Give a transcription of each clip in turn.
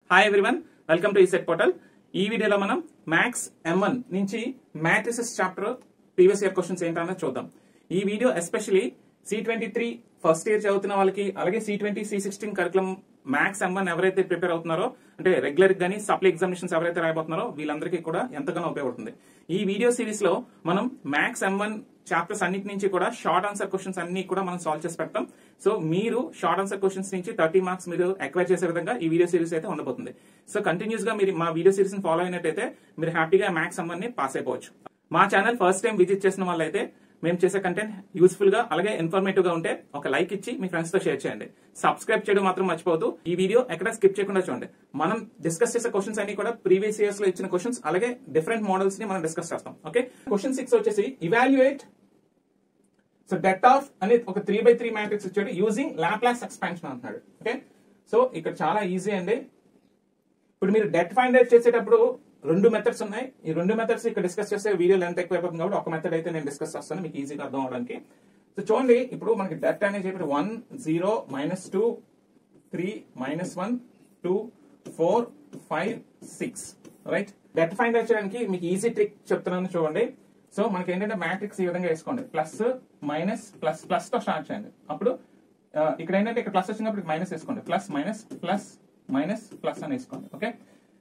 hi everyone welcome to ECET portal ఈ వీడియోలో మనం మ్యాథ్స్ ఎం నుంచి matrices chapter previous year questions ఏంటన్నా చూద్దాం ఈ వీడియో especially C twenty three first year చదువుతున్న వాళ్ళకి అలాగే C twenty C sixteen curriculum maths M ఎవరైతే ప్రిపేర్ అవుతున్నారో అంటే రెగ్యులర్ గానీ సప్లై ఎగ్జామినేషన్స్ ఎవరైతే రాయబోతున్నారో వీళ్ళందరికీ కూడా ఎంతగానో ఉపయోగపడుతుంది ఈ వీడియో సిరీస్ లో మనం మ్యాథ్స్ ఎం చాప్టర్స్ అన్నిటి నుంచి కూడా షార్ట్ ఆన్సర్ క్వశ్చన్స్ అన్ని కూడా మనం సాల్వ్ చేసి పెడతాం సో మీరు షార్ట్ ఆన్సర్ క్వశ్చన్స్ నుంచి థర్టీ మార్క్స్ మీరు ఎక్వైర్ చేసే విధంగా ఈ వీడియో సిరీస్ అయితే ఉండబోతుంది సో కంటిన్యూస్ గా మీరు మా వీడియో సిరీస్ ని ఫాలో అయినట్టయితే మీరు హ్యాపీగా మ్యాథ్స్ ని పాస్ అయిపోవచ్చు మా ఛానల్ ఫస్ట్ టైం విజిట్ చేసిన వాళ్ళైతే మేము చేసే కంటెంట్ యూస్ఫుల్ గా అలాగే ఇన్ఫర్మేటివ్ గా ఉంటే ఒక లైక్ ఇచ్చి మీ ఫ్రెండ్స్ తో షేర్ చేయండి సబ్స్క్రైబ్ చేయడం మాత్రం మర్చిపోవద్దు ఈ వీడియో ఎక్కడ స్కిప్ చేయకుండా చూడండి మనం డిస్కస్ చేసే క్వశ్చన్స్ అన్ని కూడా ప్రీవియస్ ఇయర్స్ లో ఇచ్చిన క్వశ్చన్స్ అలాగే డిఫరెంట్ మోడల్స్ ని మనం డిస్కస్ చేస్తాం ఓకే క్వశ్చన్ సిక్స్ వచ్చేసి ఇవాల్యుయేట్ సో డెట్ ఆఫ్ అనేది ఒక త్రీ బై త్రీ మ్యాట్రిక్స్ ఇచ్చాడు యూజింగ్ లాప్లాస్ ఎక్స్పాన్షన్ అంటున్నాడు ఓకే సో ఇక్కడ చాలా ఈజీ అండి ఇప్పుడు మీరు డెట్ ఫైండ్ అవుట్ చేసేటప్పుడు రెండు మెథడ్స్ ఉన్నాయి ఈ రెండు మెథడ్స్ ఇక్కడ డిస్కస్ చేస్తే వీడియో లెంత్ ఎక్కువ అయిపోతుంది కాబట్టి ఒక మెథడ్ అయితే నేను డిస్కస్ చేస్తాను మీకు ఈజీగా అర్థం అవడానికి సో చూడండి ఇప్పుడు మనకి డెట్ అనేది చెప్పి one zero minus two three minus one two four five six right det find out చేయడానికి మీకు ఈజీ ట్రిక్ చెప్తున్నాను చూడండి సో మనకి ఏంటంటే మ్యాట్రిక్స్ ఈ విధంగా వేసుకోండి ప్లస్ మైనస్ ప్లస్ ప్లస్ తో స్టార్ట్ చేయండి అప్పుడు ఆ, ఇక్కడ ఏంటంటే ఇక్కడ ప్లస్ వచ్చినప్పుడు మైనస్ వేసుకోండి plus minus plus minus plus అని వేసుకోండి ఓకే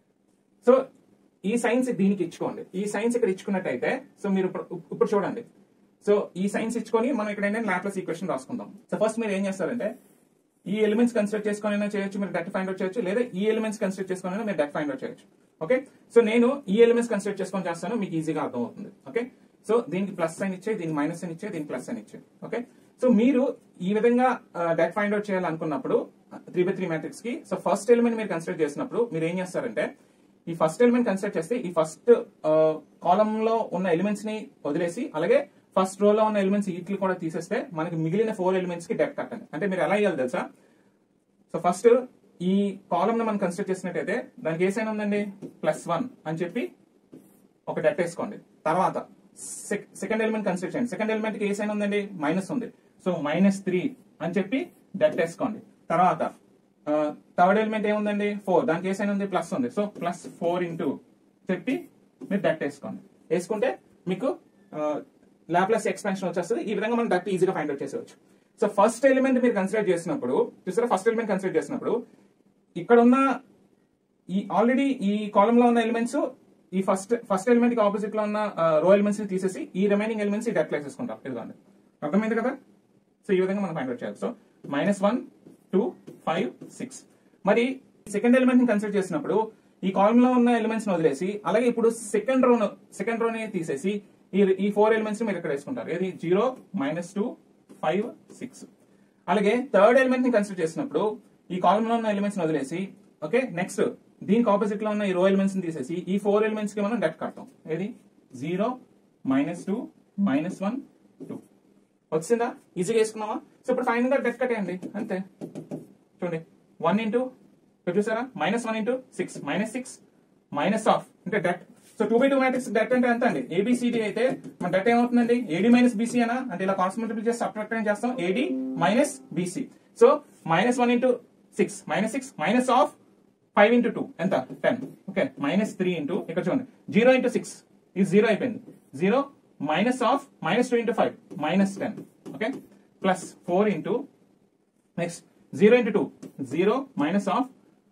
సో ఈ సైన్స్ దీనికి ఇచ్చుకోండి ఈ సైన్స్ ఇక్కడ ఇచ్చుకున్నట్టయితే సో మీరు ఇప్పుడు ఇప్పుడు చూడండి సో ఈ సైన్స్ ఇచ్చుకొని మనం ఇక్కడ ఏంటంటే లాప్లస్ ఈక్వేషన్ రాసుకుందాం సో ఫస్ట్ మీరు ఏం చేస్తారంటే ఈ ఎలిమెంట్స్ కన్సిడర్ చేసుకొని అయినా చేయొచ్చు మీరు డెట్ ఫైండ్ అవుట్ చేయొచ్చు లేదా ఈ ఎలిమెంట్స్ కన్సిడర్ చేసుకొని అయినా మీరు డెట్ ఫైండ్ అవుట్ చేయొచ్చు ఓకే సో నేను ఈ ఎలిమెంట్స్ కన్సిడర్ చేసుకొని చేస్తాను మీకు ఈజీగా అర్థం అవుతుంది ఓకే సో దీనికి ప్లస్ సైన్ ఇచ్చే దీనికి మైనస్ సైన్ ఇచ్చే దీనికి ప్లస్ సైన్ ఇచ్చే ఓకే సో మీరు ఈ విధంగా డెట్ ఫైండ్ అవుట్ చేయాలనుకున్నప్పుడు త్రీ బై త్రీ మ్యాట్రిక్స్ కి సో ఫస్ట్ ఎలిమెంట్ మీరు కన్సిడర్ చేసినప్పుడు మీరు ఏం చేస్తారంటే ఈ ఫస్ట్ ఎలిమెంట్ కన్సిడర్ చేస్తే ఈ ఫస్ట్ కాలం లో ఉన్న ఎలిమెంట్స్ ని వదిలేసి అలాగే ఫస్ట్ రో లో ఉన్న ఎలిమెంట్స్ వీటిని కూడా తీసేస్తే మనకి మిగిలిన ఫోర్ ఎలిమెంట్స్ కి డెట్ కట్టండి అంటే మీరు ఎలా ఇవ్వాలి తెలుసా సో ఫస్ట్ ఈ కాలం ని మనం కన్సిడర్ చేసినట్టయితే దానికి ఏ సైన్ ఉందండి ప్లస్ వన్ అని చెప్పి ఒక డెట్ వేసుకోండి తర్వాత సెకండ్ ఎలిమెంట్ కన్సిడర్ చేయండి సెకండ్ ఎలిమెంట్ కి ఏ సైన్ ఉందండి మైనస్ ఉంది సో మైనస్ త్రీ అని చెప్పి డెట్ వేసుకోండి తర్వాత థర్డ్ ఎలిమెంట్ ఏముందండి ఫోర్ దానికి ఏ సైన్ ఉంది ప్లస్ ఉంది సో ప్లస్ ఫోర్ ఇంటూ చెప్పి మీరు డెట్ వేసుకోండి వేసుకుంటే మీకు లాప్లస్ ఎక్స్పాన్షన్ వచ్చేస్తుంది ఈ విధంగా మనం డట్ ఈజీగా ఫైండ్ అవుట్ చేసేవచ్చు సో ఫస్ట్ ఎలిమెంట్ మీరు కన్సిడర్ చేసినప్పుడు చూసారా ఫస్ట్ ఎలిమెంట్ కన్సిడర్ చేసినప్పుడు ఇక్కడ ఉన్న ఈ ఆల్రెడీ ఈ కాలమ్ లో ఉన్న ఎలిమెంట్స్ ఈ ఫస్ట్ ఫస్ట్ ఎలిమెంట్ కి ఆపోజిట్ లో ఉన్న రో ఎలిమెంట్స్ ని తీసేసి ఈ రిమైనింగ్ ఎలిమెంట్స్ డెట్ ప్లేస్ చేసుకుంటాం ఇదిగోండి అర్థమైంది కదా సో ఈ విధంగా మనం ఫైండ్ అవుట్ చేయాలి so minus one two five six మరి సెకండ్ ఎలిమెంట్ ని కన్సిడర్ చేసినప్పుడు ఈ కాలమ్ లో ఉన్న ఎలిమెంట్స్ ని వదిలేసి అలాగే ఇప్పుడు సెకండ్ రో సెకండ్ రోని తీసేసి ఈ ఈ ఫోర్ ఎలిమెంట్స్ మీరు ఇక్కడ వేసుకుంటారు ఏది zero minus two five six అలాగే థర్డ్ ఎలిమెంట్ ని కన్సిడర్ చేసినప్పుడు ఈ కాలమ్ లో ఉన్న ఎలిమెంట్స్ ని వదిలేసి ఓకే నెక్స్ట్ దీనికి ఆపోజిట్ లో ఉన్న ఈ రో ఎలిమెంట్స్ ని తీసేసి ఈ ఫోర్ ఎలిమెంట్స్ కి మనం డెట్ కడతాం ఏది zero minus two minus one two వచ్చిందా ఈజీగా వేసుకున్నామా సో ఇప్పుడు ఫైనల్ గా డెట్ కట్టేయండి అంతే చూడండి వన్ ఇంటూ ఇక్కడ చూసారా minus one into six minus six minus of అంటే det so two by two matrix det అంటే ఎంత అండి ఏబిసిడి అయితే మన డెట్ ఏమవుతుందండి ఏడి మైనస్ బీసీ అనా అంటే ఇలా కాన్స్టెంట్ చేసి సబ్ట్రాక్ట్ చేస్తాం AD minus BC so minus one into six minus six minus of five into two ఎంత ten okay minus three into ఇక్కడ చూడండి జీరో ఇంటూ సిక్స్ ఇది జీరో అయిపోయింది zero minus of minus two into five minus ten okay plus four into next zero into two zero minus of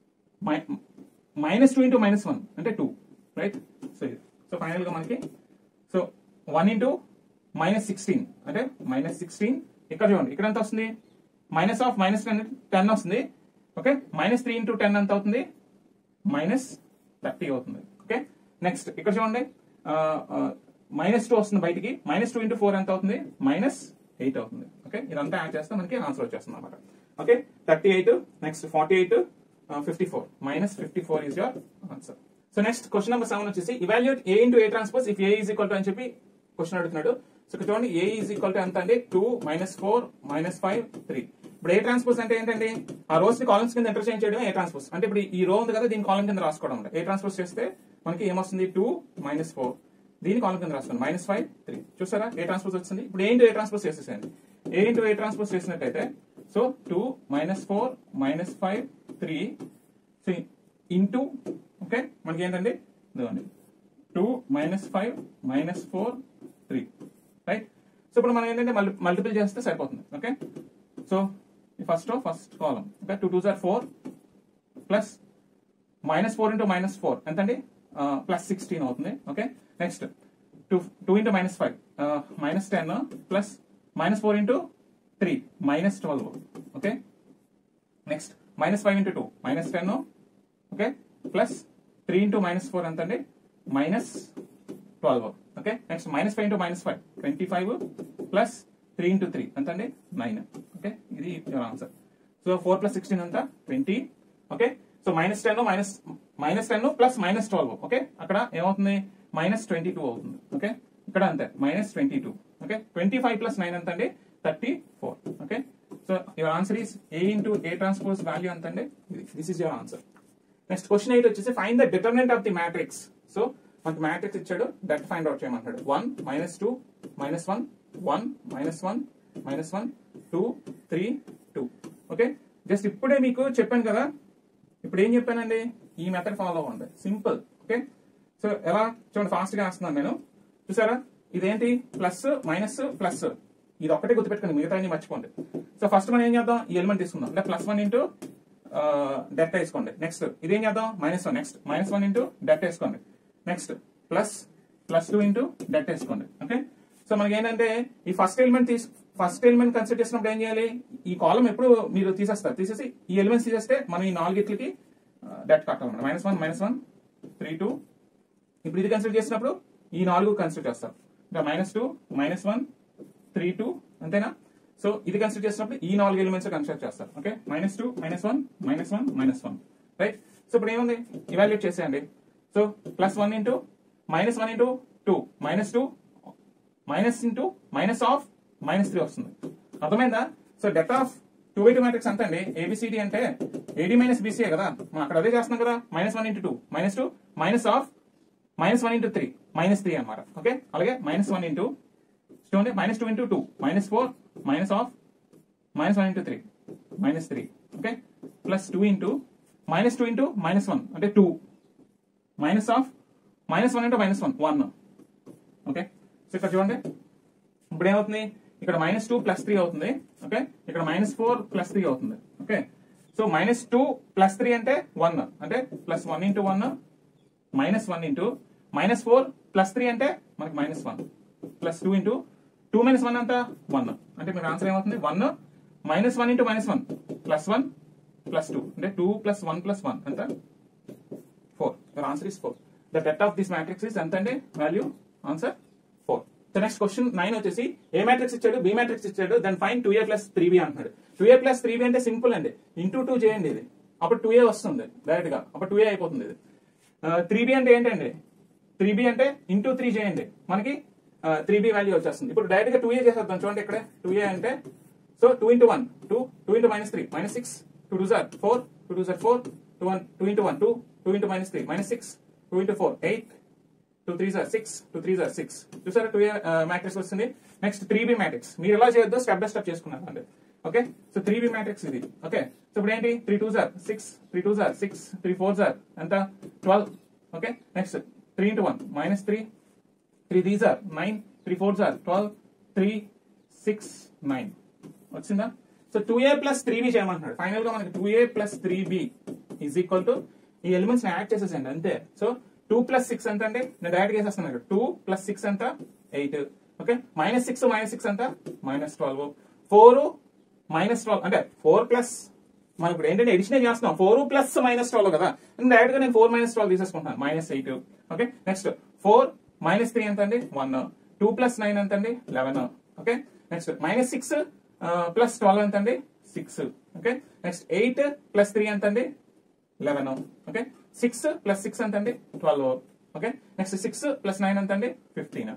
minus two into minus one అంటే two right so ఇది so final గా మనకి so one into minus sixteen అంటే minus sixteen ఇక్కడ చూడండి ఇక్కడ ఎంత వస్తుంది minus of minus ten ten వస్తుంది okay minus three into ten ఎంత అవుతుంది మైనస్ థర్టీ అవుతుంది ఓకే నెక్స్ట్ ఇక్కడ చూడండి మైనస్ టూ వస్తుంది బయటికి మైనస్ టూ ఇంటూ ఫోర్ ఎంత అవుతుంది మైనస్ ఎయిట్ అవుతుంది ఓకే ఇదంతా యాడ్ చేస్తే మనకి ఆన్సర్ వచ్చేస్తుంది అనమాట okay thirty eight next forty eight fifty four minus fifty four is your answer so next question number seven వచ్చేసి evaluate A into A transpose if A is equal to అని చెప్పి question అడుగుతున్నాడు so ఇక్కడ చూడండి ఏ is equal to ఎంత అండి two minus four minus five three ఇప్పుడు A transpose అంటే ఏంటండి ఆ రోస్ ని కాలమ్స్ కింద ఇంటర్చేంజ్ చేయడం ఏ ట్రాన్స్పోజ్ అంటే ఇప్పుడు ఈ రో ఉంది కదా దీని కాలం కింద రాసుకోవడం అంటే ఏ ట్రాన్స్పోజ్ చేస్తే మనకి ఏమొస్తుంది టూ మైనస్ ఫోర్ దీని కాలం కింద రాసుకోండి మైనస్ ఫైవ్ త్రీ చూసారా ఏ ట్రాన్స్పోజ్ వచ్చింది ఇప్పుడు ఏ ఇంటూ ఏ ట్రాన్స్పోజ్ చేసేసేయండి ఏ ఇంటూ ఏ ట్రాన్స్పోజ్ చేసినట్టయితే so two minus four minus five three so into okay మనకి ఏంటండి ఇదిగోండి two minus five minus four three right so ఇప్పుడు మనం ఏంటంటే మల్టి మల్టిపుల్ చేస్తే సరిపోతుంది okay so first first column okay two two jar four plus minus four into minus four ఎంతండి plus sixteen అవుతుంది okay next two two into minus five minus ten plus minus four into three minus twelve okay next minus five into two minus ten okay plus three into minus four ఎంత అండి minus twelve okay next minus five into minus five twenty five plus three into three ఎంత అండి nine okay ఇది answer so four plus sixteen ఎంత twenty okay so minus ten minus minus ten plus minus twelve okay అక్కడ ఏమవుతుంది minus twenty two అవుతుంది okay ఇక్కడ అంతే minus twenty two okay twenty five plus nine ఎంత అండి thirty four okay so your answer is A into A transpose value ఎంత అండి this is your answer next question eight వచ్చేసి find the determinant of the matrix so మనకి matrix ఇచ్చాడు that find out చేయమంటాడు one minus two minus one one minus one minus one two three two okay just ఇప్పుడే మీకు చెప్పాను కదా ఇప్పుడు ఏం చెప్పానండి ఈ మెథడ్ ఫాలో అవ్వండి సింపుల్ ఓకే సో ఎలా చూడండి ఫాస్ట్ గా వేస్తున్నాను నేను చూసారా ఇదేంటి ప్లస్ మైనస్ ప్లస్ ఇది ఒక్కటే గుర్తుపెట్టుకోండి మిగతా అన్ని మర్చిపోండి సో ఫస్ట్ మనం ఏం చేద్దాం ఈ ఎలిమెంట్ తీసుకుందాం అంటే ప్లస్ వన్ ఇంటూ డెట్ వేసుకోండి నెక్స్ట్ ఇదేం చేద్దాం minus one next minus one into det వేసుకోండి next plus plus two into det వేసుకోండి ఓకే సో మనకి ఏంటంటే ఈ ఫస్ట్ ఎలిమెంట్ తీసు ఫస్ట్ ఎలిమెంట్ కన్సిడర్ చేసినప్పుడు ఏం చేయాలి ఈ కాలం ఎప్పుడు మీరు తీసేస్తారు తీసేసి ఈ ఎలిమెంట్స్ తీసేస్తే మనం ఈ నాలుగిట్లకి డెట్ కట్టాలన్నమాట minus one minus one three two ఇప్పుడు ఇది కన్సిడర్ చేసినప్పుడు ఈ నాలుగు కన్సిడర్ చేస్తారు ఇంకా minus two minus one three two అంతేనా సో ఇది కన్సిడర్ చేసినప్పుడు ఈ నాలుగు ఎలిమెంట్స్ కన్సిడర్ చేస్తారు okay minus two minus one minus one minus one right so ఇప్పుడు ఏముంది ఇవాల్యుయేట్ చేసేయండి so plus one into minus one into two minus two minus into minus of minus three వస్తుంది అర్థమైందా so det of two by two matrix అంత అండి A B C D అంటే AD minus BCA కదా మనం అక్కడ అదే చేస్తున్నాం కదా minus one into two minus two minus of minus one into three minus three అనమాట ఓకే అలాగే మైనస్ వన్ ఇంటూ చూడండి minus two into two minus four minus of minus one into three minus three okay plus two into minus two into minus one అంటే two minus of minus one into minus one one okay so ఇక్కడ చూడండి ఇప్పుడు ఏమవుతుంది ఇక్కడ minus two plus three అవుతుంది okay ఇక్కడ minus four plus three అవుతుంది okay so minus two plus three అంటే వన్ అంటే plus one into one minus one into minus four plus three అంటే మనకి minus one plus two into two minus one అంతా one అంటే మీకు answer ఏమవుతుంది one minus one into minus one plus one plus two అంటే two plus one plus one ఎంత four your answer is four the det of this matrix is ఎంత అండి value answer four the next question nine వచ్చేసి A matrix ఇచ్చాడు B matrix ఇచ్చాడు దాని find two A plus three B అంటున్నాడు two A plus three B అంటే simple అండి into two చేయండి ఇది అప్పుడు టూ ఏ వస్తుంది డైరెక్ట్ గా అప్పుడు టూ ఏ అయిపోతుంది ఇది త్రీ బి అంటే ఏంటండి త్రీ బి అంటే ఇంటూ త్రీ చేయండి మనకి త్రీ బి వాల్యూ వచ్చేస్తుంది ఇప్పుడు డైరెక్ట్ గా టూ ఏ చేసేద్దాం చూడండి ఇక్కడ టూ ఏ అంటే so two into one two two into minus three minus six two two jar four two two jar four two one two into one two two into minus three minus six two into four eight two three are six two three are six చూసారా two A matrix వస్తుంది next three B matrix మీరు ఎలా చేయొద్దో step by step చేసుకున్నారు అండి okay so three B matrix ఇది okay so ఇప్పుడు ఏంటి three two are six three two are six three four are ఎంత twelve okay next three into one minus three three these are nine three four are twelve three six nine వచ్చిందా so two A plus three B చేయమంటున్నాడు final గా మనకి two A plus three B is equal to ఈ elements add చేసేసండి అంతే so two plus six ఎంత అంటే నేను డైరెక్ట్ చేసేస్తున్నాను టూ ప్లస్ సిక్స్ ఎంత eight okay minus six minus six ఎంత minus twelve four minus twelve అంటే ఫోర్ ప్లస్ మనం ఇప్పుడు ఏంటంటే ఎడిషన్ చేస్తున్నాం ఫోర్ ప్లస్ మైనస్ ట్వెల్వ్ కదా డైరెక్ట్ గా నేను ఫోర్ మైనస్ ట్వెల్వ్ తీసేసుకుంటాను minus eight okay next four minus three ఎంత అండి వన్ టూ ప్లస్ నైన్ ఎంత అండి eleven okay next minus six plus twelve ఎంత అండి six okay next eight plus three ఎంత అండి eleven okay six plus six ఎంత అండి twelve okay next six plus nine ఎంత అండి ఫిఫ్టీన్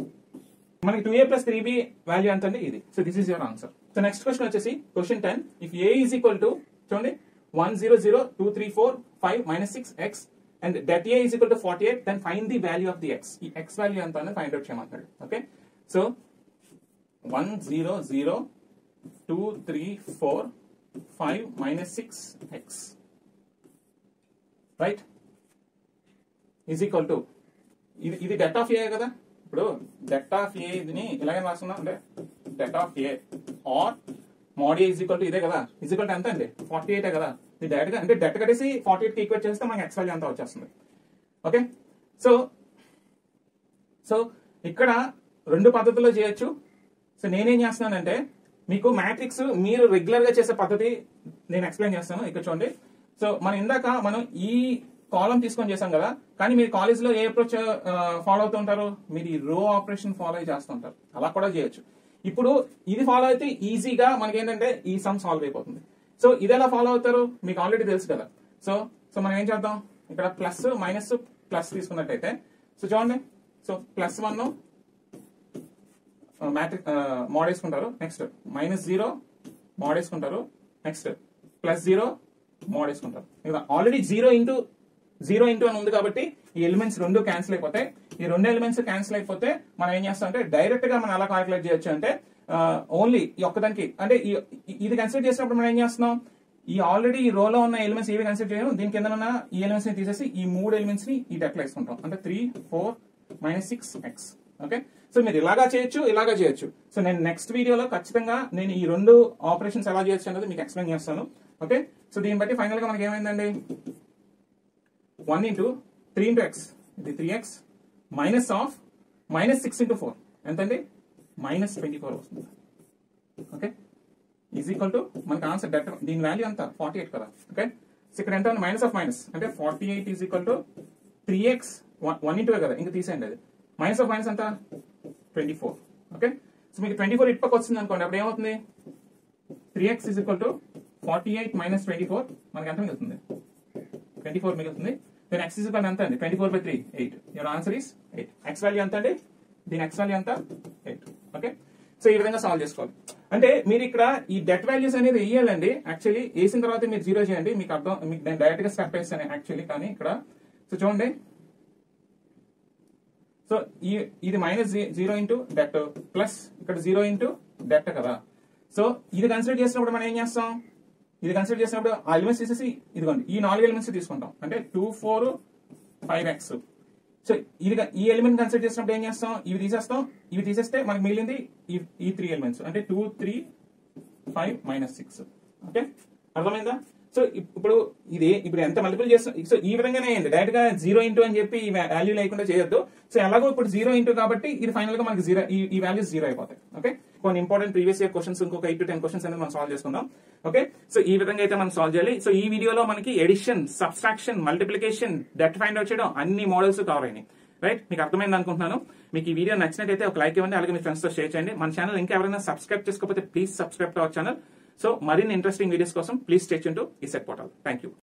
మనకి two A plus three B value ఎంత అండి ఇది so this is your answer so next question వచ్చేసి question ten if A is equal to చూడండి one zero zero two three four five minus six x and det A is equal to forty eight then find the value of the X ఈ x value ఎంత అనేది find out చేయమంటాడు okay so one zero zero two three four five minus six x right is equal to ఇది ఇది debt of ఏ కదా ఇప్పుడు debt of ఏ ఇదిని ఇలాగే రాసుకున్నాం అంటే det of A or mod A is equal to ఇదే కదా ఈజ్ ఈక్వల్ టు ఎంత అండి ఫార్టీ ఎయిట్ కదా ఇది డైరెక్ట్ గా అంటే డెట్ కట్టేసి ఫార్టీ ఎయిట్ కి ఈక్వేట్ చేస్తే మనకి ఎక్స్ వాల్యూ అంతా వచ్చేస్తుంది ఓకే సో సో ఇక్కడ రెండు పద్ధతుల్లో చేయొచ్చు సో నేనేం చేస్తున్నానంటే మీకు మ్యాట్రిక్స్ మీరు రెగ్యులర్ గా చేసే పద్ధతి నేను ఎక్స్ప్లెయిన్ చేస్తాను ఇక్కడ చూడండి సో మనం ఇందాక మనం ఈ కాలం తీసుకొని చేసాం కదా కానీ మీరు కాలేజ్ లో ఏ అప్రోచ్ ఫాలో అవుతూ ఉంటారు మీరు ఈ రో ఆపరేషన్ ఫాలో అయి చేస్తుంటారు అలా కూడా చేయొచ్చు ఇప్పుడు ఇది ఫాలో అయితే ఈజీగా మనకి ఏంటంటే ఈ సమ్ సాల్వ్ అయిపోతుంది సో ఇది ఎలా ఫాలో అవుతారు మీకు ఆల్రెడీ తెలుసు కదా సో సో మనం ఏం చేద్దాం ఇక్కడ ప్లస్ మైనస్ ప్లస్ తీసుకున్నట్టయితే సో చూడండి so plus one matrix mod వేసుకుంటారు నెక్స్ట్ మైనస్ జీరో మోడ్ వేసుకుంటారు నెక్స్ట్ ప్లస్ జీరో మోడ్ వేసుకుంటారు ఇక్కడ already zero into zero into అని ఉంది కాబట్టి ఈ ఎలిమెంట్స్ రెండు క్యాన్సిల్ అయిపోతాయి ఈ రెండు ఎలిమెంట్స్ క్యాన్సిల్ అయిపోతే మనం ఏం చేస్తాం అంటే డైరెక్ట్ గా మనం ఎలా కాలిక్యులేట్ చేయొచ్చు అంటే ఓన్లీ ఈ ఒక్కదానికి అంటే ఈ- ఈ- ఇది కన్సిడర్ చేసినప్పుడు మనం ఏం చేస్తున్నాం ఈ ఆల్రెడీ ఈ రోలో ఉన్న ఎలిమెంట్స్ ఏవి కన్సిడర్ చేయడం దీని కింద ఉన్న ఈ ఎలిమెంట్స్ ని తీసేసి ఈ మూడు ఎలిమెంట్స్ ని ఈ డెక్లో వేసుకుంటాం అంటే three four minus six x okay so మీరు ఇలాగా చేయొచ్చు ఇలాగా చేయొచ్చు సో నేను నెక్స్ట్ వీడియోలో ఖచ్చితంగా నేను ఈ రెండు ఆపరేషన్స్ ఎలా చేయొచ్చు అనేది మీకు ఎక్స్ప్లెయిన్ చేస్తాను ఓకే సో దీన్ని బట్టి ఫైనల్ గా మనకి ఏమైందండి one into three into x ఇది three x minus of minus six into four ఎంతండి మైనస్ ట్వంటీ ఫోర్ వస్తుంది ఓకే ఈజ్ ఈక్వల్ టు మనకి ఆన్సర్ డెట్ దీని వాల్యూ ఎంత ఫార్టీ ఎయిట్ కదా ఓకే సో ఇక్కడ ఎంత మైనస్ ఆఫ్ మైనస్ అంటే forty eight is equal to three x one into కదా ఇంకా తీసేయండి అది మైనస్ ఆఫ్ మైనస్ ఎంత ట్వంటీ ఫోర్ ఓకే సో మీకు ట్వంటీ ఫోర్ ఇటుపక్క వచ్చింది అనుకోండి అప్పుడు ఏమవుతుంది three x is equal to forty eight minus twenty four మనకి ఎంత మిగులుతుంది ట్వంటీ ఫోర్ మిగులుతుంది దీని ఎక్స్ ఈజ్ ఎంత అండి twenty four by three eight your answer is eight x value ఎంత అండి దీని ఎక్స్ వాల్యూ ఎంత ఎయిట్ ఓకే సో ఈ విధంగా సాల్వ్ చేసుకోవాలి అంటే మీరు ఇక్కడ ఈ డెట్ వాల్యూస్ అనేది వేయాలండి యాక్చువల్లీ వేసిన తర్వాత మీరు జీరో చేయండి మీకు అర్థం మీకు నేను డైరెక్ట్ గా స్టెప్ వేస్తాను యాక్చువల్లీ కానీ ఇక్కడ సో చూడండి సో ఈ ఇది minus zero into det plus ఇక్కడ జీరో ఇంటూ డెట్ కదా సో ఇది కన్సిడర్ చేసినప్పుడు మనం ఏం చేస్తాం ఇది కన్సిడర్ చేసినప్పుడు ఆ ఎలిమెంట్స్ తీసేసి ఇదిగోండి ఈ నాలుగు ఎలిమెంట్స్ తీసుకుంటాం అంటే two four five x so ఇది ఈ ఎలిమెంట్ కన్సిడర్ చేసినప్పుడు ఏం చేస్తాం ఇవి తీసేస్తాం ఇవి తీసేస్తే మనకి మిగిలింది ఈ ఈ త్రీ ఎలిమెంట్స్ అంటే two three five minus six okay అర్థమైందా సో ఇప్పుడు ఇది ఇప్పుడు ఎంత మల్టిపుల్ చేస్తాం సో ఈ విధంగానే అయింది డైరెక్ట్ గా జీరో ఇంటూ అని చెప్పి ఈ వాల్యూ లేకుండా చేయొద్దు సో ఎలాగో ఇప్పుడు జీరో ఇంటూ కాబట్టి ఇది ఫైనల్ గా మనకి జీరో ఈ వాల్యూస్ జీరో అయిపోతాయి ఓకే కొన్ని ఇంపార్టెంట్ ప్రీవియస్ ఇయర్ క్వశ్చన్స్ ఇంకొక ఎయిట్ టు టెన్ క్వశ్చన్స్ అనేది మనం సాల్వ్ చేసుకుందాం ఓకే సో ఈ విధంగా అయితే మనం సాల్వ్ చేయాలి సో ఈ వీడియోలో మనకి addition subtraction multiplication det find out చేయడం అన్ని మోడల్స్ కవర్ అయినాయి రైట్ మీకు అర్థమైంది అనుకుంటున్నాను మీకు ఈ వీడియో నచ్చినట్టయితే ఒక లైక్ ఇవ్వండి అలాగే మీ ఫ్రెండ్స్ తో షేర్ చేయండి మన ఛానల్ ఇంకా ఎవరైనా సబ్స్క్రైబ్ చేసుకోకపోతే please subscribe to our channel so మరిన్ని ఇంట్రెస్టింగ్ వీడియోస్ కోసం please stay to ECET portal thank you